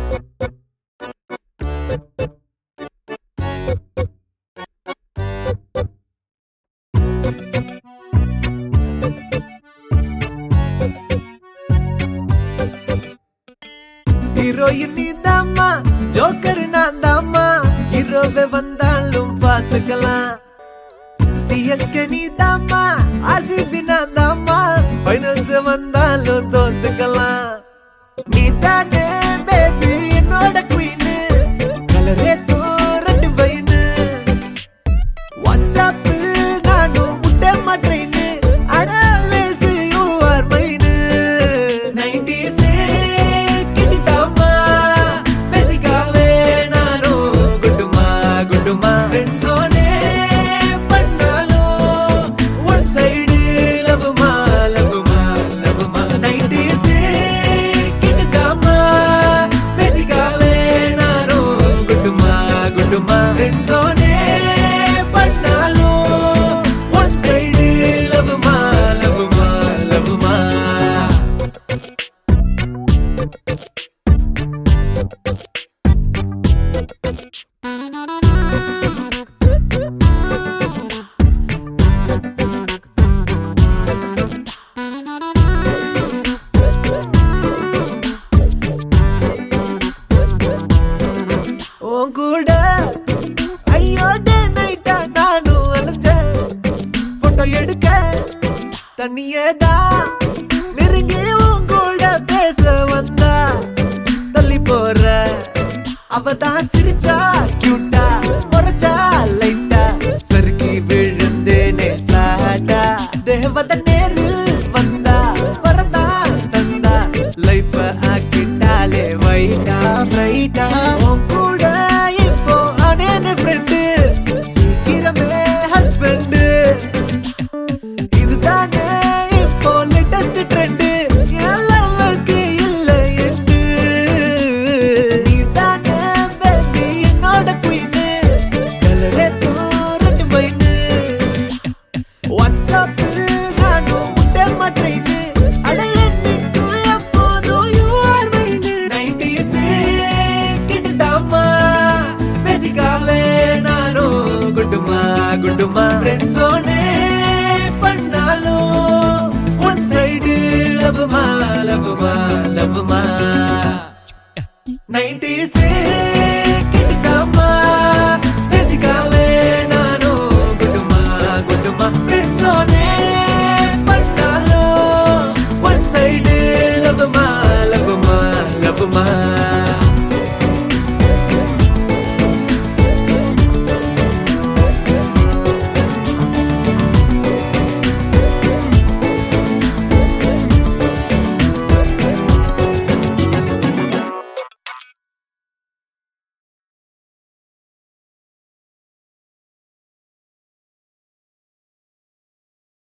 heroine நீ தாம்மா joker நான் தாம்மா ஹீரோவே வந்தாலும் பாத்துக்கலாம் சிஎஸ்கே நீ தாம்மா ஆர்சிபி நான் தாம்மா ஃபைனல்ஸ் வந்தாலும் தோத்துக்கலாம் நீ தானே பேபி என்னோட குயின் கலரே ரெண்டு பையனு வாட்ஸ்அப் நானும் விட மாட்டேன்னு அடாலேஸ் யூ ஆர் மைனு நைன்டிஸ் கிட்டிதாமா பேசிக்காவே நானும் குட்டுமா குட்டுமா ஃப்ரெண்ட்ஸோனே பண்ணாலும் ஒன் சைடு லவ்மா லவ்மா லவ்மா நைன்டிஸ் கிட்டிதாமா பேசிக்காவே நானும் குட்டுமா குட்டுமா ஃப்ரெண்ட்ஸோனே பண்ணாலும் ஒன் சைடு லவ்மா லவ்மா லவ்மா உன் கூட ஐயோட நைட்டா நானும் அலைஞ்சேன் போட்டோ எடுக்க தண்ணியே தான் நெருங்கி உன் கூட பேச வந்தா தள்ளி போற அவ தான் சிரிச்சா கியூட்டா முறைச்சா லைட்டா சறுக்கி விழுந்தேனே பிளாட்டா தேவத நேரில் வந்தா வரதா தந்தா லைஃப் ஆக்கிட்டாலே வைட்டா பிரைட்டா உன் கூட இப்போ அனேன ஃப்ரெண்டு சீக்கிரமே ஹஸ்பண்டு இதுதானே இப்போ லேட்டஸ்ட் ட்ரெண்ட் எல்லாவுக்கு இல்ல என்று நீதானே பேபி என்னோட குயின் கலரே ரெண்டு பையனு வாட்ஸ்அப் நானும் விட மாட்டேன்னு அடைய நிட்டு எப்போதும் யூ ஆர் மைனு நைன்டிஸ் கிட்டுதாம்மா பேசிக்காவே நானும் குட்டுமா குட்டுமா ஃப்ரெண்ட்ஸோனே பண்ணாலும் ஒன் சைடு லவ்மா லவ்மா லவ்மா நைன்டிஸ்